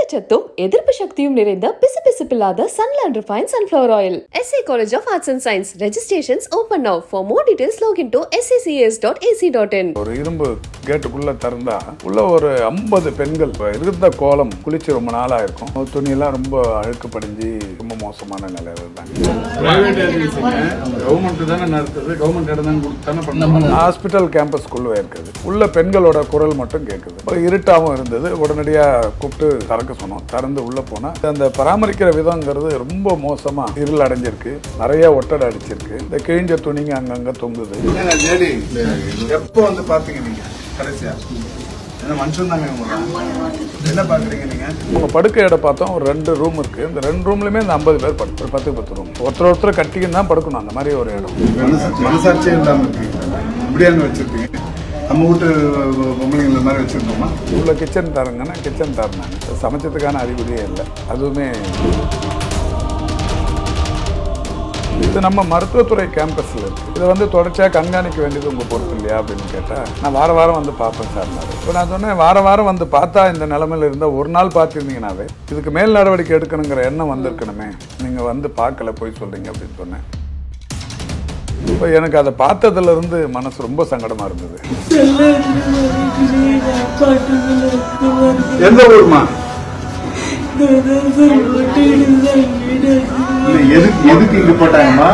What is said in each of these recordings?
ஊட்டச்சத்தும் எதிர்ப்பு சக்தியும் நிறைந்த பிசுபிசுப்பில்லாத Sunland refine sunflower oil SA college of arts and science registrations open now for more details login to SACS dot AC dot in ஒரு இரும்பு கேட்டுக்குள்ள திறந்தா உள்ள ஒரு ஐம்பது பெண்கள் இப்ப இருந்த கோலம் குளிச்சு ரொம்ப நாளா இருக்கும் துணியெல்லாம் ரொம்ப அழுக்கு படிஞ்சு ரொம்ப மோசமான நிலையில இருந்தாங்க பிரைவேட் ஏஜென்சிங்க கவர்மெண்ட் தானே நடத்துது கவர்மெண்ட் இடம் தானே கொடுத்து தானே பண்ணணும் ஹாஸ்பிட்டல் கேம்பஸ்க்குள்ளே இருக்குது உள்ள பெண்களோட குரல் மட்டும் கேட்குது ஒரு இருட்டாகவும் இருந்தது உடனடியாக கூப்பிட்டு திறக்க சொன்னோம் திறந்து உள்ள போனா அந்த பராமரிக்கிற விதங்கிறது ரொம்ப மோசமா இருள் அடைஞ்சிருக்கு நிறைய ஒட்டடை அடிச்சிருக்கு இந்த கிழிஞ்ச துணிங்க அங்கங்க தொங்குது ஏங்க ஜேடி எப்போ வந்து பாத்தீங்க நீங்க கடைசியா என்ன மனுஷன் தாங்க என்ன பாக்குறீங்க நீங்க உங்க படுக்கை இடம் பார்த்தோம் ஒரு ரெண்டு ரூம் இருக்கு இந்த ரெண்டு ரூம்லயுமே இந்த ஐம்பது பேர் படு ஒரு பத்து பத்து ரூம் ஒருத்தர் ஒருத்தர் கட்டிக்கின்னு தான் படுக்கணும் அந்த மாதிரி ஒரு இடம் மனசாட்சி மனசாட்சியே இல்லாம இருக்கீங்க இப்படியாங்க வச்சிருக்கீங்க நம்ம வீட்டு பொம்பளைங்கள மாதிரி வச்சிருக்கோமா உள்ள கிச்சன் தரங்கன்னா கிச்சன் தரனாங்க சமைச்சதுக்கான அறிகுறியே இல்லை அதுவுமே இது நம்ம மருத்துவத்துறை கேம்பஸில் இருக்கு இதை வந்து தொடர்ச்சியாக கண்காணிக்க வேண்டியது உங்கள் பொறுப்பு இல்லையா அப்படின்னு கேட்டால் நான் வார வாரம் வந்து பார்ப்பேன் சார் இப்போ நான் சொன்னேன் வார வாரம் வந்து பார்த்தா இந்த நிலமையில இருந்தால் ஒரு நாள் பார்த்துருந்தீங்கனாவே இதுக்கு மேல் நடவடிக்கை எடுக்கணுங்கிற எண்ணம் வந்திருக்கணுமே நீங்கள் வந்து பார்க்கல போய் சொல்கிறீங்க அப்படின்னு சொன்னேன் இப்போ எனக்கு அதை பார்த்ததுல இருந்து மனசு ரொம்ப சங்கடமா இருந்தது எந்த ஊருமா இல்ல, எதுக்கு எதுக்கு இங்க போட்டாங்கம்மா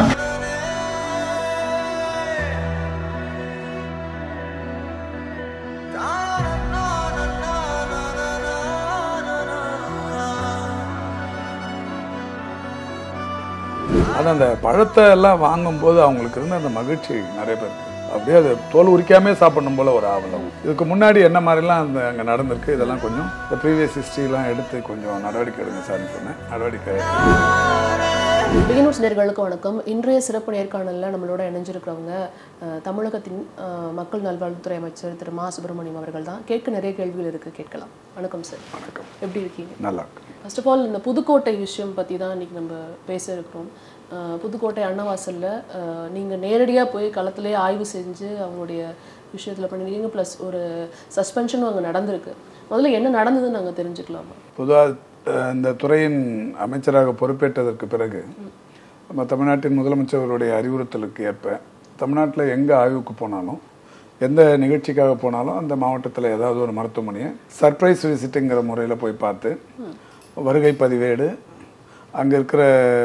அது அந்த பழத்தை எல்லாம் வாங்கும்போது அவங்களுக்கு இருந்த அந்த மகிழ்ச்சி நிறைய பேருக்கு அப்படியே அது தோல் உரிக்காமே சாப்பிடணும் போல ஒரு ஆவலம் இதுக்கு முன்னாடி என்ன மாதிரிலாம் அந்த அங்கே நடந்திருக்கு இதெல்லாம் கொஞ்சம் இந்த ப்ரீவியஸ் ஹிஸ்ட்ரிலாம் எடுத்து கொஞ்சம் நடவடிக்கை எடுங்க சார்னு சொன்னேன் நடவடிக்கை பிகினர்ஸ் நேர்களுக்கு வணக்கம் இன்றைய சிறப்பு நேர்காணலில் நம்மளோட இணைஞ்சிருக்கிறவங்க அஹ், தமிழகத்தின் அஹ், மக்கள் நல்வாழ்வுத்துறை அமைச்சர் திரு மா சுப்பிரமணியம் அவர்கள் தான் கேட்க நிறைய கேள்விகள் இருக்கு கேட்கலாம் வணக்கம் சார் வணக்கம் எப்படி இருக்கீங்க நல்லா இருக்கு ஃபர்ஸ்ட் ஆஃப் ஆல் இந்த புதுக்கோட்டை விஷயம் பற்றி தான் இன்னைக்கு நம்ம பேச இருக்கிறோம் அஹ், புதுக்கோட்டை அன்னவாசலில் நீங்கள் நேரடியாக போய் களத்திலே ஆய்வு செஞ்சு அவங்களுடைய விஷயத்தில் பண்ணிருக்கீங்க ப்ளஸ் ஒரு சஸ்பென்ஷனும் அங்கே நடந்திருக்கு முதல்ல என்ன நடந்ததுன்னு நாங்கள் தெரிஞ்சுக்கலாமா பொதுவாக இந்த துறையின் அமைச்சராக பொறுப்பேற்றதற்கு பிறகு நம்ம தமிழ்நாட்டின் முதலமைச்சர்களுடைய அறிவுறுத்தலுக்கு ஏற்ப தமிழ்நாட்டில் எங்கே ஆய்வுக்கு போனாலும் எந்த நிகழ்ச்சிக்காக போனாலும் அந்த மாவட்டத்தில் ஏதாவது ஒரு மருத்துவமனையை சர்ப்ரைஸ் விசிட்டுங்கிற முறையில் போய் பார்த்து வருகை பதிவேடு அங்கே இருக்கிற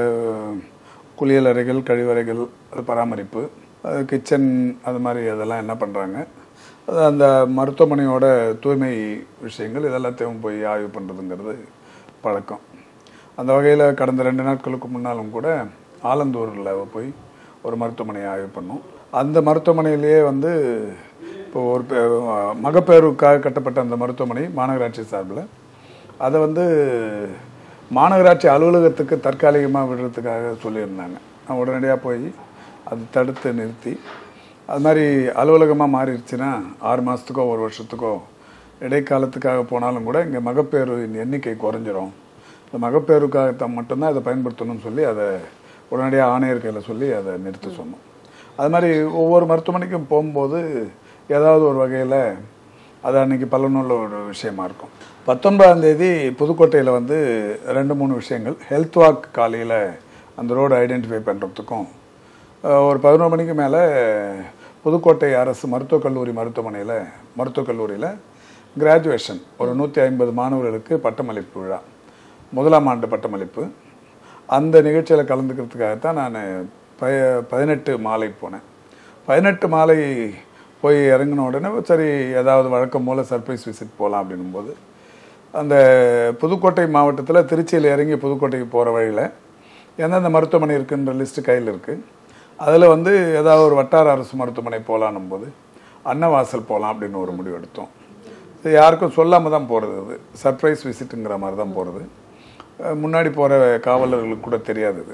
குளியலறைகள் கழிவறைகள் அது பராமரிப்பு கிச்சன் அது மாதிரி அதெல்லாம் என்ன பண்ணுறாங்க அது அந்த மருத்துவமனையோட தூய்மை விஷயங்கள் இதெல்லாத்தையும் போய் ஆய்வு பண்ணுறதுங்கிறது பழக்கம் அந்த வகையில் கடந்த ரெண்டு நாட்களுக்கு முன்னாலும் கூட ஆலந்தூரில் போய் ஒரு மருத்துவமனையை ஆய்வு பண்ணோம் அந்த மருத்துவமனையிலேயே வந்து இப்போ ஒரு பே- மகப்பேறுக்காக கட்டப்பட்ட அந்த மருத்துவமனை மாநகராட்சி சார்பில் அதை வந்து மாநகராட்சி அலுவலகத்துக்கு தற்காலிகமாக விடுறதுக்காக சொல்லியிருந்தாங்க நான் உடனடியாக போய் அது தடுத்து நிறுத்தி அது மாதிரி அலுவலகமாக மாறிடுச்சுன்னா ஆறு மாதத்துக்கோ ஒரு வருஷத்துக்கோ இடைக்காலத்துக்காக போனாலும் கூட இங்கே மகப்பேறுவின் எண்ணிக்கை குறைஞ்சிரும் இந்த மகப்பேறுக்காக தான் மட்டும்தான் இதை பயன்படுத்தணும்னு சொல்லி அதை உடனடியாக ஆணையர் கையில் சொல்லி அதை நிறுத்த சொன்னோம் அது மாதிரி ஒவ்வொரு மருத்துவமனைக்கும் போகும்போது ஏதாவது ஒரு வகையில் அது அன்னைக்கு பலனுள்ள ஒரு விஷயமா இருக்கும் பத்தொன்பதாம் தேதி புதுக்கோட்டையில் வந்து ரெண்டு மூணு விஷயங்கள் ஹெல்த் வாக் காலையில் அந்த ரோடு ஐடென்டிஃபை பண்ணுறதுக்கும் அஹ், ஒரு பதினோரு மணிக்கு மேலே புதுக்கோட்டை அரசு மருத்துவக் கல்லூரி மருத்துவமனையில் மருத்துவக் கல்லூரியில் கிராஜுவேஷன் ஒரு நூற்றி ஐம்பது மாணவர்களுக்கு பட்டமளிப்பு விழா முதலாம் ஆண்டு பட்டமளிப்பு அந்த நிகழ்ச்சியில் கலந்துக்கிறதுக்காகத்தான் நான் பய பதினெட்டு மாலை போனேன் பதினெட்டு மாலை போய் இறங்கின உடனே சரி ஏதாவது வழக்கம் போல் சர்ப்ரைஸ் விசிட் போகலாம் அப்படின்னும்போது அந்த புதுக்கோட்டை மாவட்டத்தில் திருச்சியில் இறங்கி புதுக்கோட்டைக்கு போகிற வழியில் எந்தெந்த மருத்துவமனை இருக்குன்ற லிஸ்ட்டு கையில் இருக்குது அதில் வந்து ஏதாவது ஒரு வட்டார அரசு மருத்துவமனை போகலான்னும் போது அன்னவாசல் போகலாம் அப்படின்னு ஒரு முடிவு எடுத்தோம் இது யாருக்கும் சொல்லாமல் தான் போகிறது அது சர்ப்ரைஸ் விசிட்டுங்கிற மாதிரி தான் போகிறது முன்னாடி போகிற காவலர்களுக்கு கூட தெரியாது இது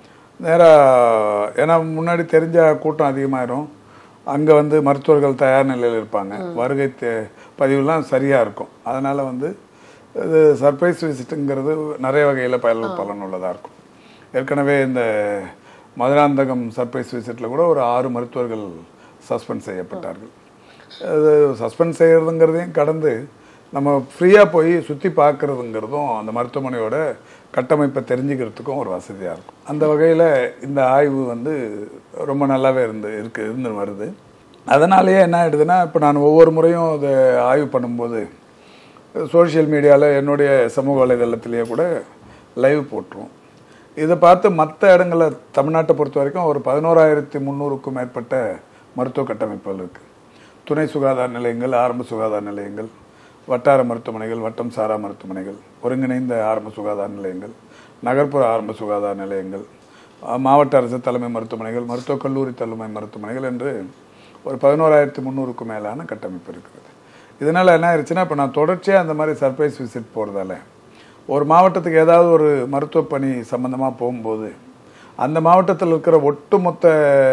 நேராக ஏன்னா முன்னாடி தெரிஞ்ச கூட்டம் அதிகமாயிரும் அங்கே வந்து மருத்துவர்கள் தயார் நிலையில் இருப்பாங்க வருகை தே- பதிவுலாம் சரியாக இருக்கும் அதனால் வந்து இது சர்ப்ரைஸ் விசிட்டுங்கிறது நிறைய வகையில் பயன் பலனுள்ளதாக இருக்கும் ஏற்கனவே இந்த மதுராந்தகம் சர்ப்ரைஸ் விசிட்டில் கூட ஒரு ஆறு மருத்துவர்கள் சஸ்பெண்ட் செய்யப்பட்டார்கள் அது சஸ்பெண்ட் செய்யறதுங்கிறதையும் கடந்து நம்ம ஃப்ரீயாக போய் சுற்றி பார்க்குறதுங்கிறதும் அந்த மருத்துவமனையோட கட்டமைப்பை தெரிஞ்சுக்கிறதுக்கும் ஒரு வசதியாக இருக்கும் அந்த வகையில் இந்த ஆய்வு வந்து ரொம்ப நல்லாவே இருந்து இருக்கு இருந்து வருது அதனாலேயே என்ன ஆயிடுதுன்னா இப்போ நான் ஒவ்வொரு முறையும் அதை ஆய்வு பண்ணும்போது சோஷியல் மீடியாவில் என்னுடைய சமூக வலைதளத்திலேயே கூட லைவ் போட்டுருவோம் இதை பார்த்து மற்ற இடங்களில் தமிழ்நாட்டை பொறுத்த வரைக்கும் ஒரு பதினோராயிரத்தி முந்நூறுக்கும் மேற்பட்ட மருத்துவ கட்டமைப்புகள் இருக்குது துணை சுகாதார நிலையங்கள் ஆரம்ப சுகாதார நிலையங்கள் வட்டார மருத்துவமனைகள் வட்டம் சாரா மருத்துவமனைகள் ஒருங்கிணைந்த ஆரம்ப சுகாதார நிலையங்கள் நகர்ப்புற ஆரம்ப சுகாதார நிலையங்கள் அஹ், மாவட்ட அரசு தலைமை மருத்துவமனைகள் மருத்துவக் கல்லூரி தலைமை மருத்துவமனைகள் என்று ஒரு பதினோராயிரத்தி முந்நூறுக்கும் மேலான கட்டமைப்பு இருக்கிறது இதனால் என்ன ஆயிடுச்சுன்னா இப்போ நான் தொடர்ச்சியாக அந்த மாதிரி சர்ப்ரைஸ் விசிட் போகிறதால ஒரு மாவட்டத்துக்கு ஏதாவது ஒரு மருத்துவ பணி சம்பந்தமாக போகும்போது அந்த மாவட்டத்தில் இருக்கிற ஒட்டுமொத்த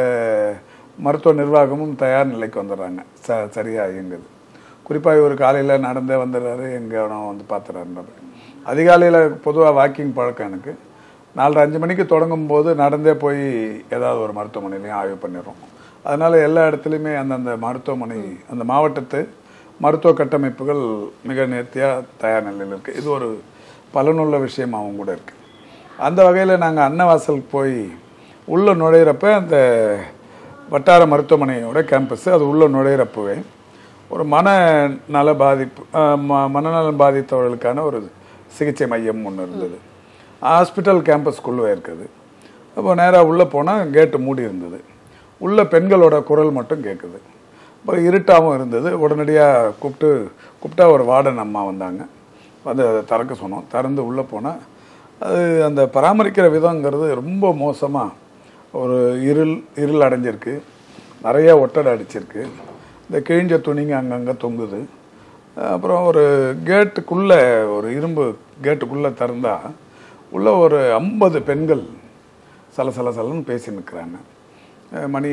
மருத்துவ நிர்வாகமும் தயார் நிலைக்கு வந்துடுறாங்க ச சரியாக இயங்குது குறிப்பாக இவர் காலையில் நடந்தே வந்துடுறாரு எங்கே வேணும் வந்து பார்த்துறாருன்றது அதிகாலையில் பொதுவாக வாக்கிங் பழக்கம் எனக்கு நாலரை அஞ்சு மணிக்கு தொடங்கும் போது நடந்தே போய் ஏதாவது ஒரு மருத்துவமனையிலையும் ஆய்வு பண்ணிடுறோம் அதனால் எல்லா இடத்துலையுமே அந்தந்த மருத்துவமனை அந்த மாவட்டத்து மருத்துவ கட்டமைப்புகள் மிக நேர்த்தியாக தயார் நிலையில் இருக்குது இது ஒரு பலனுள்ள விஷயமாகவும் கூட இருக்குது அந்த வகையில் நாங்கள் அன்னவாசலுக்கு போய் உள்ளே நுழையிறப்ப அந்த வட்டார மருத்துவமனையோட கேம்பஸ் அது உள்ளே நுழையிறப்பவே ஒரு மனநல பாதிப்பு அஹ், ம- மனநலம் பாதித்தவர்களுக்கான ஒரு சிகிச்சை மையம் ஒன்று இருந்தது ஹாஸ்பிட்டல் கேம்பஸ்க்குள்ளே இருக்குது அப்போ நேராக உள்ளே போனால் கேட்டு மூடி இருந்தது உள்ள பெண்களோட குரல் மட்டும் கேட்குது அப்புறம் இருட்டாகவும் இருந்தது உடனடியாக கூப்பிட்டு கூப்பிட்டா ஒரு வார்டன் அம்மா வந்தாங்க வந்து அதை திறக்க சொன்னோம் திறந்து உள்ளே போனால் அது அந்த பராமரிக்கிற விதங்கிறது ரொம்ப மோசமாக ஒரு இருள் இருள் அடைஞ்சிருக்கு நிறைய ஒட்டடை அடிச்சிருக்கு இந்த கிழிஞ்ச துணிங்க அங்கங்கே தொங்குது அப்புறம் ஒரு கேட்டுக்குள்ளே ஒரு இரும்பு கேட்டுக்குள்ளே திறந்தா உள்ள ஒரு ஐம்பது பெண்கள் சல சல சலன்னு பேசி நிற்கிறாங்க அஹ் மணி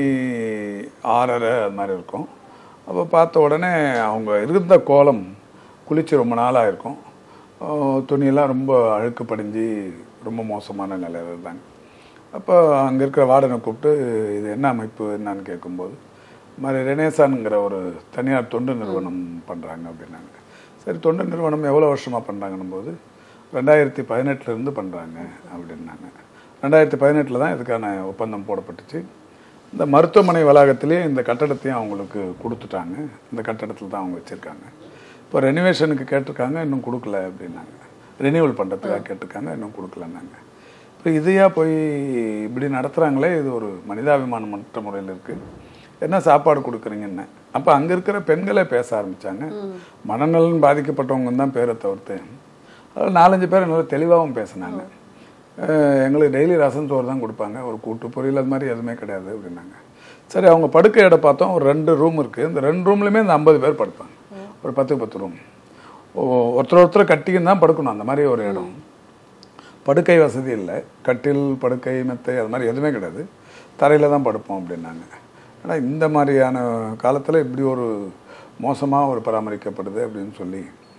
ஆறரை அது மாதிரி இருக்கும் அப்போ பார்த்த உடனே அவங்க இருந்த கோலம் குளிச்சு ரொம்ப நாளாக இருக்கும் அஹ் துணியெல்லாம் ரொம்ப அழுக்கு படிஞ்சு ரொம்ப மோசமான நிலையில் இருந்தாங்க அப்போ அங்கே இருக்கிற வார்டனை கூப்பிட்டு இது என்ன அமைப்பு என்னன்னு கேட்கும்போது இது மாதிரி ரெனேசான்ங்கிற ஒரு தனியார் தொண்டு நிறுவனம் பண்ணுறாங்க அப்படின்னாங்க சரி தொண்டு நிறுவனம் எவ்வளோ வருஷமாக பண்ணுறாங்கன்னும் போது ரெண்டாயிரத்தி பதினெட்டுலேருந்து பண்ணுறாங்க அப்படின்னாங்க ரெண்டாயிரத்தி பதினெட்டில் தான் இதுக்கான ஒப்பந்தம் போடப்பட்டுச்சு இந்த மருத்துவமனை வளாகத்திலே இந்த கட்டடத்தையும் அவங்களுக்கு கொடுத்துட்டாங்க இந்த கட்டடத்தில் தான் அவங்க வச்சுருக்காங்க இப்போ ரெனிவேஷனுக்கு கேட்டிருக்காங்க இன்னும் கொடுக்கல அப்படின்னாங்க ரெனியூவல் பண்ணுறதுக்காக கேட்டிருக்காங்க இன்னும் கொடுக்கலன்னாங்க இப்போ இதையா போய் இப்படி நடத்துகிறாங்களே இது ஒரு மனிதாபிமானமற்ற முறையில் இருக்குது என்ன சாப்பாடு கொடுக்குறீங்கன்னு அப்போ அங்கே இருக்கிற பெண்களே பேச ஆரம்பித்தாங்க மனநலன் பாதிக்கப்பட்டவங்க தான் பேரை தவிர்த்து அதில் நாலஞ்சு பேர் நல்லா தெளிவாகவும் பேசினாங்க அஹ் எங்களுக்கு டெய்லி ரசம் சோறு தான் கொடுப்பாங்க ஒரு கூட்டு பொரியல் அது மாதிரி எதுவுமே கிடையாது அப்படின்னாங்க சரி அவங்க படுக்கை இடம் பார்த்தோம் ஒரு ரெண்டு ரூம் இருக்குது இந்த ரெண்டு ரூம்லையுமே இந்த ஐம்பது பேர் படுப்பாங்க ஒரு பத்துக்கு பத்து ரூம் ஒருத்தர் ஒருத்தர் கட்டிக்கின்னு தான் படுக்கணும் அந்த மாதிரி ஒரு இடம் படுக்கை வசதி இல்லை கட்டில் படுக்கை மெத்தை அது மாதிரி எதுவுமே கிடையாது தரையில் தான் படுப்போம் அப்படின்னாங்க ஆனால் இந்த மாதிரியான காலத்தில் இப்படி ஒரு மோசமாக ஒரு பராமரிக்கப்படுது அப்படின்னு சொல்லி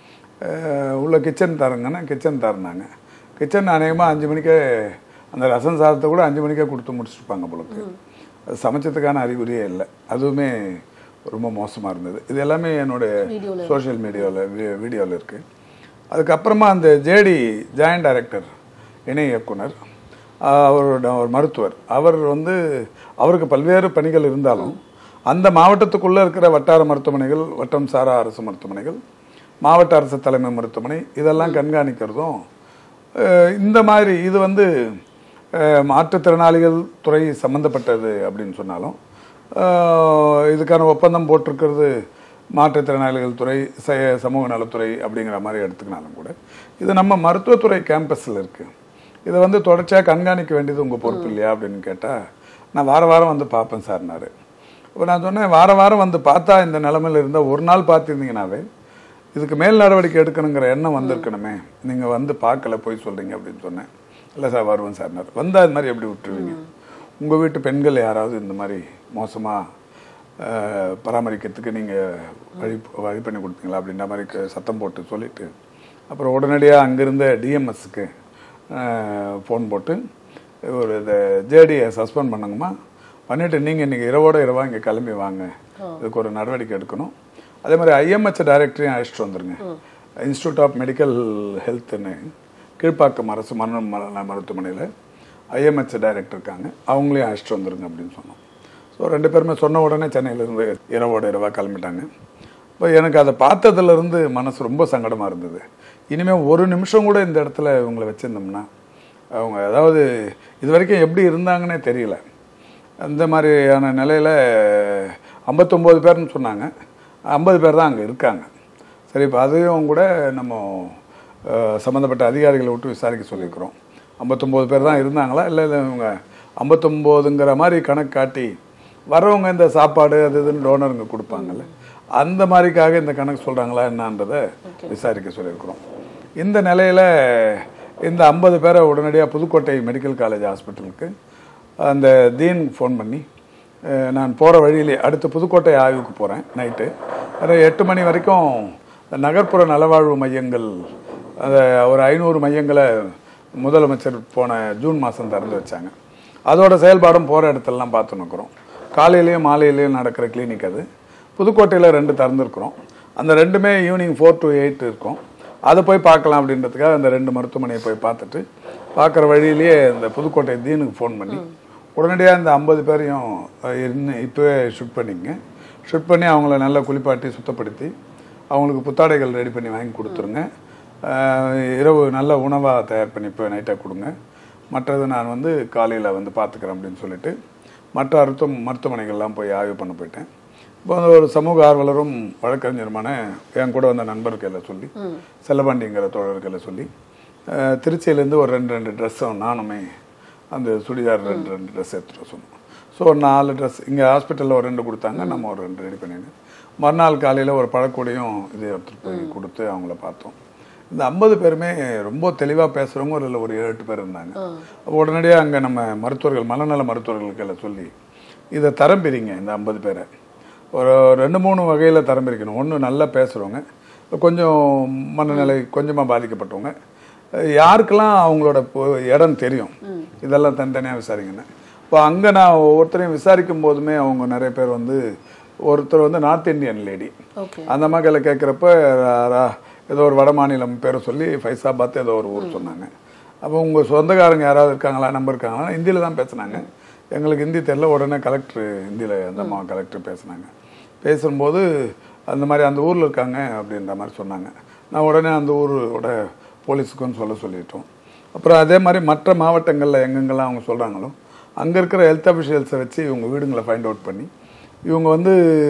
அஹ், உள்ள கிச்சன் தரங்கன்னா கிச்சன் தரனாங்க கிச்சன் அநேகமாக அஞ்சு மணிக்கே அந்த ரசம் சாதத்தை கூட அஞ்சு மணிக்கே கொடுத்து முடிச்சிருப்பாங்க போலுக்கு அது சமைச்சதுக்கான அறிகுறியே இல்லை அதுவுமே ரொம்ப மோசமாக இருந்தது இது எல்லாமே என்னுடைய சோஷியல் மீடியாவில் வீடியோவில் இருக்குது அதுக்கப்புறமா அந்த ஜேடி ஜாயின்ட் டைரக்டர் இணை இயக்குனர் ஆஹ் அவரோட ஒரு மருத்துவர் அவர் வந்து அவருக்கு பல்வேறு பணிகள் இருந்தாலும் அந்த மாவட்டத்துக்குள்ளே இருக்கிற வட்டார மருத்துவமனைகள் வட்டம் சாரா அரசு மருத்துவமனைகள் மாவட்ட அரசு தலைமை மருத்துவமனை இதெல்லாம் கண்காணிக்கிறதும் அஹ் இந்த மாதிரி இது வந்து அஹ் மாற்றுத்திறனாளிகள் துறை சம்மந்தப்பட்டது அப்படின்னு சொன்னாலும் அஹ் இதுக்கான ஒப்பந்தம் போட்டிருக்கிறது மாற்றுத்திறனாளிகள் துறை ச- சமூக நலத்துறை அப்படிங்கிற மாதிரி எடுத்துக்கினாலும் கூட இது நம்ம மருத்துவத்துறை கேம்பஸில் இருக்குது இதை வந்து தொடர்ச்சியாக கண்காணிக்க வேண்டியது உங்கள் பொறுப்பு இல்லையா அப்படின்னு கேட்டால் நான் வார வாரம் வந்து பார்ப்பேன் சார்னாரு இப்போ நான் சொன்னேன் வார வாரம் வந்து பார்த்தா இந்த நிலமையில இருந்தால் ஒரு நாள் பார்த்துருந்தீங்கனாவே இதுக்கு மேல் நடவடிக்கை எடுக்கணுங்கிற எண்ணம் வந்திருக்கணுமே நீங்கள் வந்து பார்க்கல போய் சொல்கிறீங்க அப்படின்னு சொன்னேன் இல்லை சார் வருவேன் சார்னார் வந்தால் அது மாதிரி எப்படி விட்டுருவீங்க உங்கள் வீட்டு பெண்கள் யாராவது இந்த மாதிரி மோசமாக பராமரிக்கிறதுக்கு நீங்கள் வழி வழி பண்ணி கொடுத்தீங்களா அப்படின்ற மாதிரி க- சத்தம் போட்டு சொல்லிட்டு அப்புறம் உடனடியாக அங்கிருந்த டிஎம்எஸ்க்கு ஃபோன் போட்டு ஒரு இந்த ஜேடியை சஸ்பெண்ட் பண்ணுங்கம்மா பண்ணிட்டு நீங்கள் இன்றைக்கி இரவோட இரவா இங்கே கிளம்பி வாங்க இதுக்கு ஒரு நடவடிக்கை எடுக்கணும் அதே மாதிரி ஐஎம்ஹெச் டைரக்டரையும் அழைச்சிட்டு வந்துருங்க இன்ஸ்டியூட் ஆஃப் மெடிக்கல் ஹெல்த்னு கீழ்ப்பாக்கம் அரசு மரண ம- மருத்துவமனையில் ஐஎம்ஹெச் டைரக்டர் இருக்காங்க அவங்களையும் அழைச்சிட்டு வந்துருங்க அப்படின்னு சொன்னோம் ஸோ ரெண்டு பேருமே சொன்ன உடனே சென்னையிலேருந்து இரவோட இரவாக கிளம்பிட்டாங்க இப்போ எனக்கு அதை பார்த்ததுலேருந்து மனசு ரொம்ப சங்கடமாக இருந்தது இனிமேல் ஒரு நிமிஷம் கூட இந்த இடத்துல இவங்களை வச்சுருந்தோம்னா அவங்க அதாவது இது வரைக்கும் எப்படி இருந்தாங்கன்னே தெரியல அந்த மாதிரியான நிலையில் ஐம்பத்தொம்போது பேர்னு சொன்னாங்க ஐம்பது பேர் தான் அங்கே இருக்காங்க சரி இப்போ அதையும் கூட நம்ம அஹ், சம்மந்தப்பட்ட அதிகாரிகளை விட்டு விசாரிக்க சொல்லியிருக்கிறோம் ஐம்பத்தொம்போது பேர் தான் இருந்தாங்களா இல்லை இல்லை இவங்க ஐம்பத்தொம்போதுங்கிற மாதிரி கணக்கு காட்டி வர்றவங்க இந்த சாப்பாடு அது இதுன்னு டோனருங்க கொடுப்பாங்கல்ல அந்த மாதிரிக்காக இந்த கணக்கு சொல்கிறாங்களா என்னன்றதை விசாரிக்க சொல்லியிருக்கிறோம் இந்த நிலையில் இந்த ஐம்பது பேரை உடனடியாக புதுக்கோட்டை மெடிக்கல் காலேஜ் ஹாஸ்பிட்டலுக்கு அந்த தீன் ஃபோன் பண்ணி அஹ், நான் போகிற வழியிலே அடுத்து புதுக்கோட்டை ஆய்வுக்கு போகிறேன் நைட்டு ஒரு எட்டு மணி வரைக்கும் நகர்ப்புற நலவாழ்வு மையங்கள் அந்த ஒரு ஐநூறு மையங்களை முதலமைச்சர் போன ஜூன் மாதம் திறந்து வச்சாங்க அதோட செயல்பாடும் போகிற இடத்துலலாம் பார்த்து நிற்கிறோம் காலையிலையும் மாலையிலையும் நடக்கிற கிளினிக் அது புதுக்கோட்டையில் ரெண்டு திறந்துருக்குறோம் அந்த ரெண்டுமே ஈவினிங் ஃபோர் டு எயிட் இருக்கும் அதை போய் பார்க்கலாம் அப்படின்றதுக்காக அந்த ரெண்டு மருத்துவமனையை போய் பார்த்துட்டு பார்க்குற வழியிலேயே இந்த புதுக்கோட்டை தீனுக்கு ஃபோன் பண்ணி உடனடியாக இந்த ஐம்பது பேரையும் அஹ், இன்னும் இப்போவே ஷூட் பண்ணிங்க ஷூட் பண்ணி அவங்கள நல்லா குளிப்பாட்டி சுத்தப்படுத்தி அவங்களுக்கு புத்தாடைகள் ரெடி பண்ணி வாங்கி கொடுத்துருங்க அஹ், இரவு நல்ல உணவாக தயார் பண்ணி இப்போ நைட்டாக கொடுங்க மற்றது நான் வந்து காலையில் வந்து பார்த்துக்கிறேன் அப்படின்னு சொல்லிட்டு மற்ற மருத்துவ மருத்துவமனைகள்லாம் போய் ஆய்வு பண்ண போயிட்டேன் இப்போ வந்து ஒரு சமூக ஆர்வலரும் வழக்கறிஞருமான என் கூட வந்த நண்பர்களை சொல்லி செல்லபாண்டிங்கிற தோழர்களை சொல்லி அஹ், திருச்சியிலேருந்து ஒரு ரெண்டு ரெண்டு ட்ரெஸ்ஸும் நானுமே அந்த சுடிதார் ரெண்டு ரெண்டு ட்ரெஸ் எடுத்துகிட்டு வர சொன்னோம் ஸோ ஒரு நாலு ட்ரெஸ் இங்கே ஹாஸ்பிட்டலில் ஒரு ரெண்டு கொடுத்தாங்க நம்ம ஒரு ரெண்டு ரெடி பண்ணிட்டு மறுநாள் காலையில் ஒரு பழக்கூடையும் இதை எடுத்துகிட்டு போய் கொடுத்து அவங்கள பார்த்தோம் இந்த ஐம்பது பேருமே ரொம்ப தெளிவாக பேசுகிறவங்க ஒரு இல்லை ஒரு ஏழு எட்டு பேர் இருந்தாங்க அப்போ உடனடியாக அங்கே நம்ம மருத்துவர்கள் மனநல மருத்துவர்களுக்கு எல்லாம் சொல்லி இதை தரம் பிரிங்க இந்த ஐம்பது பேரை ஒரு ரெண்டு மூணு வகையில் தரம் பிரிக்கணும் ஒன்று நல்லா பேசுகிறவங்க கொஞ்சம் மனநிலை கொஞ்சமாக பாதிக்கப்பட்டவங்க யாருக்கெல்லாம் அவங்களோட பொ- இடம் தெரியும் இதெல்லாம் தனித்தனியாக விசாரிங்கன்னு இப்போ அங்கே நான் ஒவ்வொருத்தரையும் விசாரிக்கும் போதுமே அவங்க நிறைய பேர் வந்து ஒருத்தர் வந்து நார்த் இந்தியன் லேடி ஓகே அந்த மக்களை கேட்குறப்ப ஏதோ ஒரு வட மாநிலம் பேரை சொல்லி ஃபைசாபாத் ஏதோ ஒரு ஊர் சொன்னாங்க அப்போ உங்கள் சொந்தக்காரங்க யாராவது இருக்காங்களா நம்பர் இருக்காங்களா ஹிந்தியில் தான் பேசுனாங்க எங்களுக்கு ஹிந்தி தெரியல உடனே கலெக்டர் ஹிந்தியில் அந்த அம்மா கலெக்டர் பேசுனாங்க பேசும்போது அந்த மாதிரி அந்த ஊரில் இருக்காங்க அப்படின்ற மாதிரி சொன்னாங்க நான் உடனே அந்த ஊரோட போலீஸுக்கும் சொல்ல சொல்லிட்டோம் அப்புறம் அதே மாதிரி மற்ற மாவட்டங்களில் எங்கெங்கெல்லாம் அவங்க சொல்கிறாங்களோ அங்கே இருக்கிற ஹெல்த் அஃபிஷியல்ஸை வச்சு இவங்க வீடுங்களை ஃபைண்ட் அவுட் பண்ணி இவங்க வந்து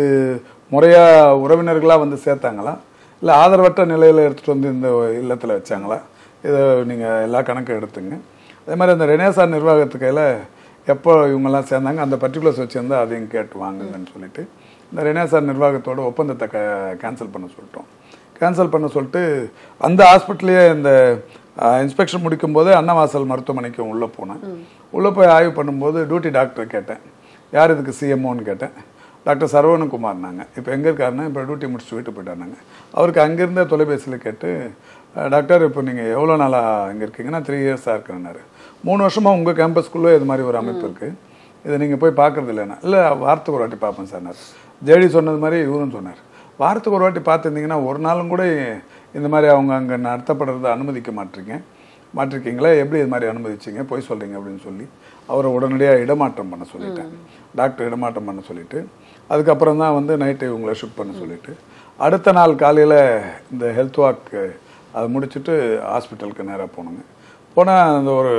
முறையாக உறவினர்களாக வந்து சேர்த்தாங்களா இல்லை ஆதரவற்ற நிலையில் எடுத்துகிட்டு வந்து இந்த இல்லத்தில் வச்சாங்களா இதை நீங்கள் எல்லா கணக்கும் எடுத்துங்க அதே மாதிரி அந்த ரெனேசா நிர்வாகத்து கையில் எப்போ இவங்கெல்லாம் சேர்ந்தாங்க அந்த பர்டிகுலர்ஸ் வச்சுருந்தா அதையும் கேட்டு வாங்குங்கன்னு சொல்லிட்டு இந்த ரெனேசா நிர்வாகத்தோட ஒப்பந்தத்தை க கேன்சல் பண்ண சொல்லிட்டோம் கேன்சல் பண்ண சொல்லிட்டு அந்த ஹாஸ்பிட்டல்லையே இந்த இன்ஸ்பெக்ஷன் முடிக்கும்போது அன்னவாசல் மருத்துவமனைக்கு உள்ளே போனேன் உள்ளே போய் ஆய்வு பண்ணும்போது டியூட்டி டாக்டர் கேட்டேன் யார் இதுக்கு சிஎம்ஓன்னு கேட்டேன் டாக்டர் சரவணகுமார்னாங்க இப்போ எங்கே இருக்காருன்னா இப்போ டியூட்டி முடிச்சுட்டு வீட்டுக்கு போயிட்டாருனாங்க அவருக்கு அங்கேருந்தே தொலைபேசியில் கேட்டு "அஹ், டாக்டர் இப்போ நீங்கள் எவ்வளோ நாளாக இங்கே இருக்கீங்கன்னா த்ரீ இயர்ஸாக இருக்கிறேன்னாரு மூணு வருஷமாக உங்கள் கேம்பஸ்குள்ளே இது மாதிரி ஒரு அமைப்பு இருக்குது இதை நீங்கள் போய் பார்க்கறது இல்லைன்னா இல்லை வாரத்துக்கு ஒரு வாட்டி பார்ப்பேன் சார்னார் ஜேடி சொன்னது மாதிரி இவரும் சொன்னார் வாரத்துக்கு ஒரு வாட்டி பார்த்துருந்தீங்கன்னா ஒரு நாளும் கூட இந்த மாதிரி அவங்க அங்கே நடத்தப்படுறதை அனுமதிக்க மாட்டீங்க மாட்டிருக்கீங்களா எப்படி இது மாதிரி அனுமதிச்சீங்க போய் சொல்கிறீங்க அப்படின்னு சொல்லி அவரை உடனடியாக இடமாற்றம் பண்ண சொல்லிட்டேன் டாக்டர் இடமாற்றம் பண்ண சொல்லிட்டு அதுக்கப்புறம் தான் வந்து நைட்டு இவங்களை ஷிஃப்ட் பண்ண சொல்லிட்டு அடுத்த நாள் காலையில் இந்த ஹெல்த் வாக் அதை முடிச்சுட்டு ஹாஸ்பிட்டலுக்கு நேராக போனோங்க போனால் அந்த ஒரு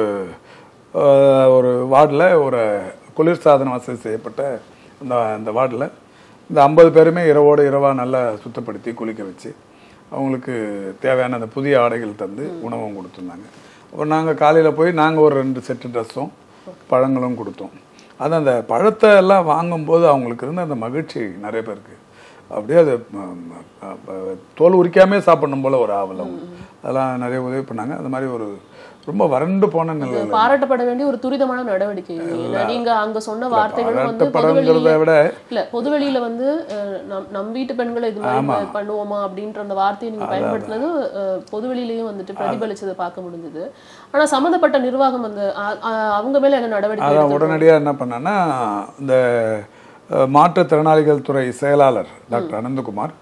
அஹ், ஒரு வார்டில் ஒரு குளிர்சாதன வசதி செய்யப்பட்ட அந்த அந்த வார்டில் இந்த ஐம்பது பேருமே இரவோடு இரவாக நல்லா சுத்தப்படுத்தி குளிக்க வச்சு அவங்களுக்கு தேவையான அந்த புதிய ஆடைகள் தந்து உணவும் கொடுத்துருந்தாங்க அப்புறம் நாங்கள் காலையில் போய் நாங்கள் ஒரு ரெண்டு செட்டு ட்ரெஸ்ஸும் பழங்களும் கொடுத்தோம் அது அந்த பழத்தை எல்லாம் வாங்கும்போது அவங்களுக்கு இருந்த அந்த மகிழ்ச்சி நிறைய பேருக்கு அப்படியே அது ம- ம- அ- தோல் உரிக்காமே சாப்பிடணும் போல ஒரு ஆவல் அவங்க அதெல்லாம் நிறைய உதவி பண்ணாங்க அந்த மாதிரி ஒரு ரொம்ப வறண்டு போன நிலையில் பாராட்டப்பட வேண்டிய ஒரு துரிதமான நடவடிக்கை ஏன்னா நீங்க அங்க சொன்ன வார்த்தைகள் வந்து பாராட்டப்படங்கிறத பொதுவெளியில விட இல்ல பொதுவெளியில வந்து அஹ், நம் நம் வீட்டு பெண்களை இது மாதிரி பண்ணுவோமா அப்படின்ற அந்த வார்த்தையை நீங்க பயன்படுத்தினது அஹ், பொதுவெளியிலயும் வந்துட்டு பிரதிபலிச்சதை பார்க்க முடிஞ்சது ஆனா சம்பந்தப்பட்ட நிர்வாகம் அந்த அ- அ- அவங்க மேல என்ன நடவடிக்கை அதான் எடுத்திருக்காங்க? உடனடியாக என்ன பண்ணேன்னா இந்த அஹ், மாற்றுத்திறனாளிகள் துறை செயலாளர் டாக்டர் அனந்தகுமார்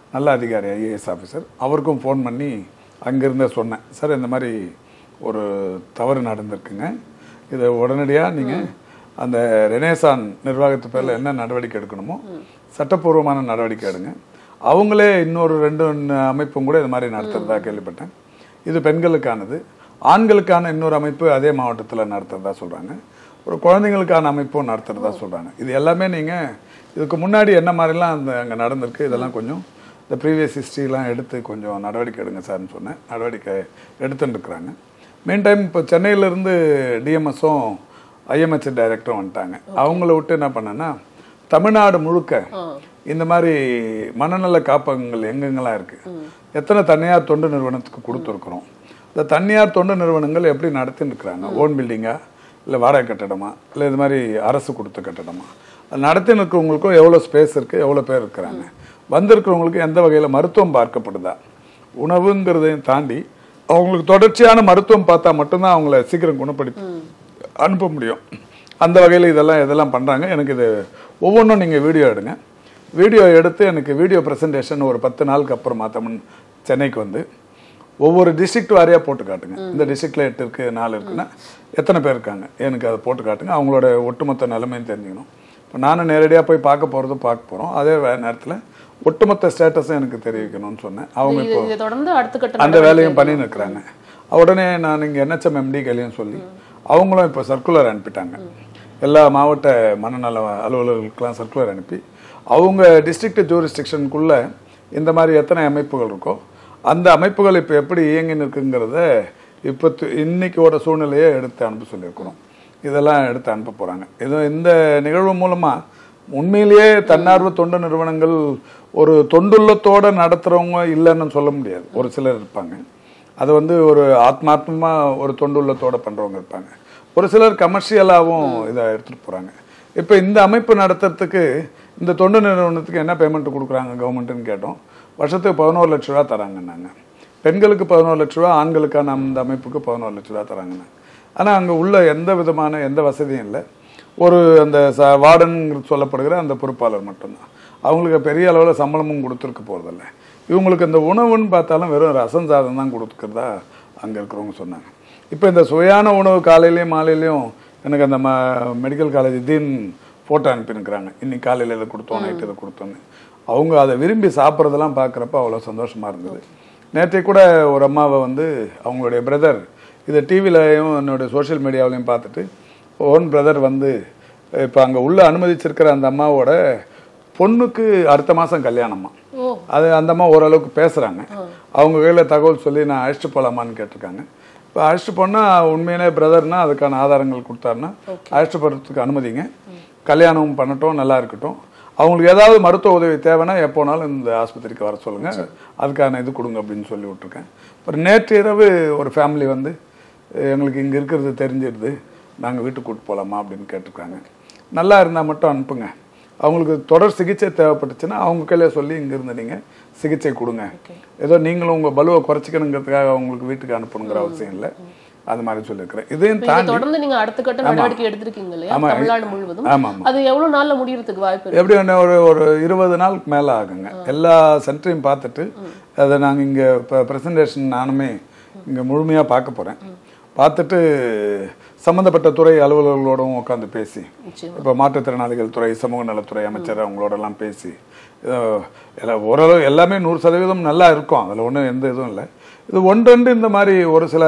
நல்ல அதிகாரி ஐஏஎஸ் ஆஃபீஸர் அவருக்கும் ஃபோன் பண்ணி அங்கிருந்தே சொன்னேன் சார் இந்த மாதிரி ஒரு தவறு நடந்திருக்குங்க இதை உடனடியாக நீங்கள் அந்த ரெனேசான் நிர்வாகத்து பேரில் என்ன நடவடிக்கை எடுக்கணுமோ சட்டப்பூர்வமான நடவடிக்கை எடுங்க அவங்களே இன்னொரு ரெண்டு அமைப்பும் கூட இது மாதிரி நடத்துறதா கேள்விப்பட்டேன் இது பெண்களுக்கானது ஆண்களுக்கான இன்னொரு அமைப்பு அதே மாவட்டத்தில் நடத்துறதா சொல்கிறாங்க ஒரு குழந்தைங்களுக்கான அமைப்பும் நடத்துறதா சொல்கிறாங்க இது எல்லாமே நீங்கள் இதுக்கு முன்னாடி என்ன மாதிரிலாம் அந்த அங்கே நடந்திருக்கு இதெல்லாம் கொஞ்சம் இந்த ப்ரீவியஸ் ஹிஸ்ட்ரிலாம் எடுத்து கொஞ்சம் நடவடிக்கை எடுங்க சார்னு சொன்னேன் நடவடிக்கை எடுத்துட்டு இருக்கிறாங்க மெயின் டைம் இப்போ சென்னையிலேருந்து டிஎம்எஸும் ஐஎம்ஹெச் டைரக்டரும் வந்துட்டாங்க அவங்கள விட்டு என்ன பண்ணேன்னா தமிழ்நாடு முழுக்க இந்த மாதிரி மனநல காப்பகங்கள் எங்கெங்கெல்லாம் இருக்கு எத்தனை தனியார் தொண்டு நிறுவனத்துக்கு கொடுத்துருக்குறோம் இந்த தனியார் தொண்டு நிறுவனங்கள் எப்படி நடத்தின்னு இருக்கிறாங்க ஓன் பில்டிங்கா இல்லை வாடகை கட்டடமா இல்லை இது மாதிரி அரசு கொடுத்த கட்டடமா அது நடத்தின்னு இருக்கிறவங்களுக்கும் எவ்வளோ ஸ்பேஸ் இருக்குது எவ்வளோ பேர் இருக்கிறாங்க வந்திருக்கிறவங்களுக்கு எந்த வகையில் மருத்துவம் பார்க்கப்படுதா உணவுங்கிறதையும் தாண்டி அவங்களுக்கு தொடர்ச்சியான மருத்துவம் பார்த்தா மட்டும்தான் அவங்கள சீக்கிரம் குணப்படுத்தி அனுப்ப முடியும் அந்த வகையில் இதெல்லாம் இதெல்லாம் பண்ணுறாங்க எனக்கு இது ஒவ்வொன்றும் நீங்கள் வீடியோ எடுங்க வீடியோ எடுத்து எனக்கு வீடியோ ப்ரெசன்டேஷன் ஒரு பத்து நாளுக்கு அப்புறமா தமிழ் சென்னைக்கு வந்து ஒவ்வொரு டிஸ்ட்ரிக்ட் வாரியாக போட்டு காட்டுங்க இந்த டிஸ்ட்ரிக்டில் எட்டு இருக்குது நாலு இருக்குன்னா எத்தனை பேர் இருக்காங்க எனக்கு அதை போட்டு காட்டுங்க அவங்களோட ஒட்டுமொத்த நிலைமையும் தெரிஞ்சுக்கணும் இப்போ நானும் நேரடியாக போய் பார்க்க போகிறதும் பார்க்க போகிறோம் அதே நேரத்தில் ஒட்டுமொத்த ஸ்டேட்டஸும் எனக்கு தெரிவிக்கணும்னு சொன்னேன் அவங்க இது இப்போ இதை தொடர்ந்து அடுத்த கட்ட அந்த வேலையும் பண்ணின்னு இருக்கிறாங்க உடனே நான் இங்கே என்ஹெச்எம் எம்டி கையிலையும் சொல்லி அவங்களும் இப்போ சர்க்குலர் அனுப்பிட்டாங்க எல்லா மாவட்ட மனநல அலுவலர்களுக்கெல்லாம் சர்க்குலர் அனுப்பி அவங்க டிஸ்ட்ரிக்ட் ஜூரிஸ்டிக்ஷனுக்குள்ள இந்த மாதிரி எத்தனை அமைப்புகள் இருக்கோ அந்த அமைப்புகள் இப்போ எப்படி இயங்கின்னு இருக்குங்கிறத இப்போ து- இன்னைக்கோட சூழ்நிலையை எடுத்து அனுப்ப சொல்லியிருக்கிறோம் இதெல்லாம் எடுத்து அனுப்ப போகிறாங்க இது இந்த நிகழ்வு மூலமாக உண்மையிலேயே தன்னார்வ தொண்டு நிறுவனங்கள் ஒரு தொண்டுள்ளத்தோட நடத்துறவங்க இல்லைன்னு சொல்ல முடியாது ஒரு சிலர் இருப்பாங்க அது வந்து ஒரு ஆத்மாத்மமா ஒரு தொண்டுள்ளத்தோட பண்றவங்க இருப்பாங்க ஒரு சிலர் கமர்ஷியலாகவும் இதை எடுத்துட்டு போறாங்க இப்போ இந்த அமைப்பு நடத்துறதுக்கு இந்த தொண்டு நிறுவனத்துக்கு என்ன பேமெண்ட் கொடுக்குறாங்க கவர்மெண்ட்டுன்னு கேட்டோம் வருஷத்துக்கு பதினோரு லட்ச ரூபா தராங்கன்னாங்க பெண்களுக்கு பதினோரு லட்ச ரூபா ஆண்களுக்கான அந்த அமைப்புக்கு பதினோரு லட்ச ரூபா தராங்கன்னாங்க ஆனால் அங்கே உள்ள எந்த விதமான எந்த வசதியும் இல்லை ஒரு அந்த ச வார்டன் சொல்லப்படுகிற அந்த பொறுப்பாளர் மட்டும்தான் அவங்களுக்கு பெரிய அளவில் சம்பளமும் கொடுத்துருக்க போகிறதில்ல இவங்களுக்கு இந்த உணவுன்னு பார்த்தாலும் வெறும் ரசம் சாதம் தான் கொடுத்துக்கிறதா அங்கே இருக்கிறவங்க சொன்னாங்க இப்போ இந்த சுவையான உணவு காலையிலையும் மாலையிலையும் எனக்கு அந்த ம மெடிக்கல் காலேஜ் தீன் ஃபோட்டோ அனுப்பினுக்கிறாங்க இன்னைக்கு காலையில் இதை கொடுத்தோம் நைட்டு இதை கொடுத்தோன்னு அவங்க அதை விரும்பி சாப்பிட்றதெல்லாம் பார்க்குறப்ப அவ்வளோ சந்தோஷமாக இருந்தது நேற்றைக்கு கூட ஒரு அம்மாவை வந்து அவங்களுடைய பிரதர் இதை டிவிலையும் என்னுடைய சோஷியல் மீடியாவிலையும் பார்த்துட்டு ஓன் பிரதர் வந்து இப்போ அங்கே உள்ள அனுமதிச்சிருக்கிற அந்த அம்மாவோட பொண்ணுக்கு அடுத்த மாதம் கல்யாணமா ஓ அது அந்த அம்மா ஓரளவுக்கு பேசுகிறாங்க அவங்க கையில் தகவல் சொல்லி நான் அழைச்சிட்டு போகலாமான்னு கேட்டிருக்காங்க இப்போ அழைச்சிட்டு போனால் உண்மையிலே பிரதர்னா அதுக்கான ஆதாரங்கள் கொடுத்தாருன்னா அழைச்சிட்டு போகிறதுக்கு அனுமதிங்க கல்யாணம் பண்ணட்டும் நல்லா இருக்கட்டும் அவங்களுக்கு ஏதாவது மருத்துவ உதவி தேவைன்னா எப்போனாலும் இந்த ஆஸ்பத்திரிக்கு வர சொல்லுங்கள் அதுக்கான இது கொடுங்க அப்படின்னு சொல்லி விட்ருக்கேன் அப்புறம் நேற்று இரவு ஒரு ஃபேமிலி வந்து எங்களுக்கு இங்கே இருக்கிறது தெரிஞ்சிடுது நாங்கள் வீட்டுக்கு கூட்டு போகலாமா அப்படின்னு கேட்டிருக்காங்க நல்லா இருந்தால் மட்டும் அனுப்புங்க அவங்களுக்கு தொடர் சிகிச்சை தேவைப்பட்டுச்சுன்னா அவங்க கையில சொல்லி இங்கிருந்து நீங்கள் சிகிச்சை கொடுங்க ஏதோ நீங்களும் உங்கள் பலுவை குறைச்சிக்கணுங்கிறதுக்காக அவங்களுக்கு வீட்டுக்கு அனுப்பணுங்கிற அவசியம் இல்லை அது மாதிரி சொல்லியிருக்கிறேன் இதையும் இப்ப இதை தாண்டி தொடர்ந்து நீங்க அடுத்த கட்ட நடவடிக்கை எடுத்திருக்கீங்க இல்லையா ஆமா. தமிழ்நாடு முழுவதும் ஆமா, ஆமா. அது எவ்வளவு நாள்ல முடியறதுக்கு வாய்ப்பு இருக்கு எப்படி ஒன்று ஒரு ஒரு இருபது நாளுக்கு மேலே ஆகுங்க எல்லா சென்டரையும் பார்த்துட்டு அதை நாங்கள் இங்கே இப்போ ப்ரெசன்டேஷன் நானுமே இங்கே முழுமையாக பார்க்க போகிறேன் பார்த்துட்டு சம்மந்தப்பட்ட துறை அலுவலர்களோடும் உட்காந்து பேசி நிச்சயமா. இப்போ மாற்றுத்திறனாளிகள் துறை சமூக நலத்துறை அமைச்சர் அவங்களோடலாம் பேசி அஹ், எல்லாம் ஓரளவு எல்லாமே நூறு சதவீதம் நல்லா இருக்கும் அதில் ஒன்றும் எந்த இதுவும் இல்லை இது ஒன்றெண்டு இந்த மாதிரி ஒரு சில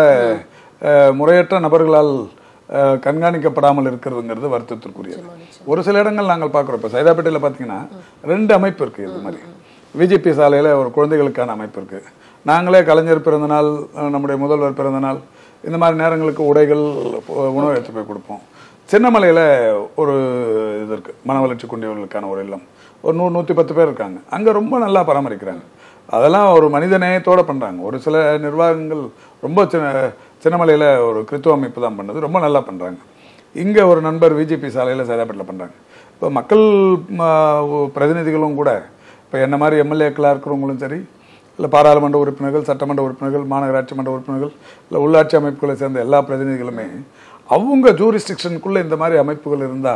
அஹ், முறையற்ற நபர்களால் அஹ், கண்காணிக்கப்படாமல் இருக்கிறதுங்கிறது வருத்தத்திற்குரியது ஒரு சில இடங்கள் நாங்கள் பார்க்குறோம் இப்போ சைதாப்பேட்டையில் பார்த்தீங்கன்னா ரெண்டு அமைப்பு இருக்குது இது மாதிரி விஜிபி சாலையில் ஒரு குழந்தைகளுக்கான அமைப்பு இருக்குது நாங்களே கலைஞர் பிறந்தநாள் அஹ், நம்முடைய முதல்வர் பிறந்தநாள் இந்த மாதிரி நேரங்களுக்கு உடைகள் உ- உணவு எடுத்து போய் கொடுப்போம் சின்னமலையில் ஒரு இது இருக்குது மன வளர்ச்சி குண்டியவர்களுக்கான ஒரு இல்லம் ஒரு நூறு நூற்றி பத்து பேர் இருக்காங்க அங்கே ரொம்ப நல்லா பராமரிக்கிறாங்க அதெல்லாம் ஒரு மனித நேயத்தோட பண்ணுறாங்க ஒரு சில நிர்வாகங்கள் ரொம்ப சின்ன சின்னமலையில் ஒரு கிறித்துவ அமைப்பு தான் பண்ணுது ரொம்ப நல்லா பண்ணுறாங்க இங்கே ஒரு நண்பர் விஜிபி சாலையில் சைதாப்பேட்டில் பண்ணுறாங்க இப்போ மக்கள் ம, பிரதிநிதிகளும் கூட இப்போ என்ன மாதிரி எம்எல்ஏக்களாக இருக்கிறவங்களும் சரி இல்லை பாராளுமன்ற உறுப்பினர்கள் சட்டமன்ற உறுப்பினர்கள் மாநகராட்சி மன்ற உறுப்பினர்கள் இல்லை உள்ளாட்சி அமைப்புகளை சேர்ந்த எல்லா பிரதிநிதிகளுமே அவங்க ஜூரிஸ்டிக்ஷனுக்குள்ளே இந்த மாதிரி அமைப்புகள் இருந்தால்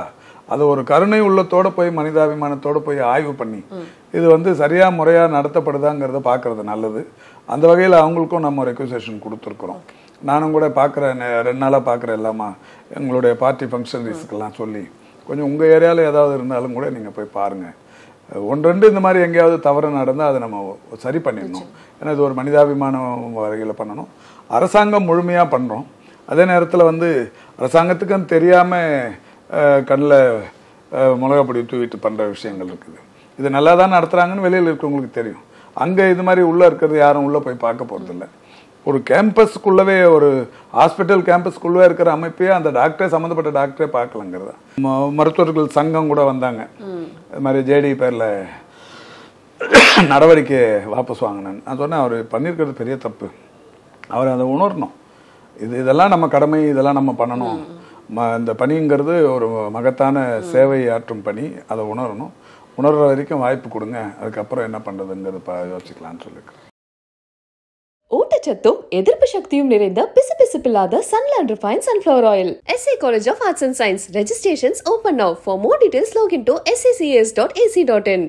அது ஒரு கருணை உள்ளத்தோட போய் மனிதாபிமானத்தோட போய் ஆய்வு பண்ணி இது வந்து சரியா முறையா நடத்தப்படுதாங்கிறத பார்க்கறது நல்லது அந்த வகையில் அவங்களுக்கும் நம்ம ரெக்வசேஷன் கொடுத்துருக்குறோம் நானும் கூட பார்க்குற ரெண்டு நாளாக பார்க்குற எல்லாமா எங்களுடைய பார்ட்டி ஃபங்க்ஷனரிஸ்க்கெல்லாம் சொல்லி கொஞ்சம் உங்கள் ஏரியாவில் ஏதாவது இருந்தாலும் கூட நீங்கள் போய் பாருங்கள் ஒன்று ரெண்டு இந்த மாதிரி எங்கேயாவது தவறு நடந்தால் அதை நம்ம சரி பண்ணிடணும் ஏன்னா இது ஒரு மனிதாபிமானம் வகையில் பண்ணணும் அரசாங்கம் முழுமையாக பண்ணுறோம் அதே நேரத்தில் வந்து அரசாங்கத்துக்கும் தெரியாமல் கண்ணில் மிளகாப்பொடி தூவிட்டு பண்ணுற விஷயங்கள் இருக்குது இது நல்லா தான் நடத்துகிறாங்கன்னு வெளியில் இருக்கவங்களுக்கு தெரியும் அங்கே இது மாதிரி உள்ளே இருக்கிறது யாரும் உள்ளே போய் பார்க்க போகிறதில்ல ஒரு கேம்பஸ்க்குள்ளவே ஒரு ஹாஸ்பிட்டல் கேம்பஸ்க்குள்ளவே இருக்கிற அமைப்பே அந்த டாக்டரே சம்மந்தப்பட்ட டாக்டரே பார்க்கலங்கிறது ம- மருத்துவர்கள் சங்கம் கூட வந்தாங்க இது மாதிரி ஜேடி பேரில் நடவடிக்கை வாபஸ் வாங்கினேன் நான் சொன்னேன் அவர் பண்ணியிருக்கிறது பெரிய தப்பு அவர் அதை உணரணும் இது இதெல்லாம் நம்ம கடமை இதெல்லாம் நம்ம பண்ணணும் ம இந்த பணிங்கிறது ஒரு மகத்தான சேவை ஆற்றும் பணி அதை உணரணும் உணர்ற வரைக்கும் வாய்ப்பு கொடுங்க அதுக்கப்புறம் என்ன பண்ணுறதுங்கிறத ப யோசிக்கலாம்னு சொல்லியிருக்கேன் ஊட்டச்சத்தும் எதிர்ப்பு சக்தியும் நிறைந்த பிசுபிசுப்பில்லாத Sunland refine sunflower oil SA college of arts and science registrations open now for more details login to SACS dot AC dot in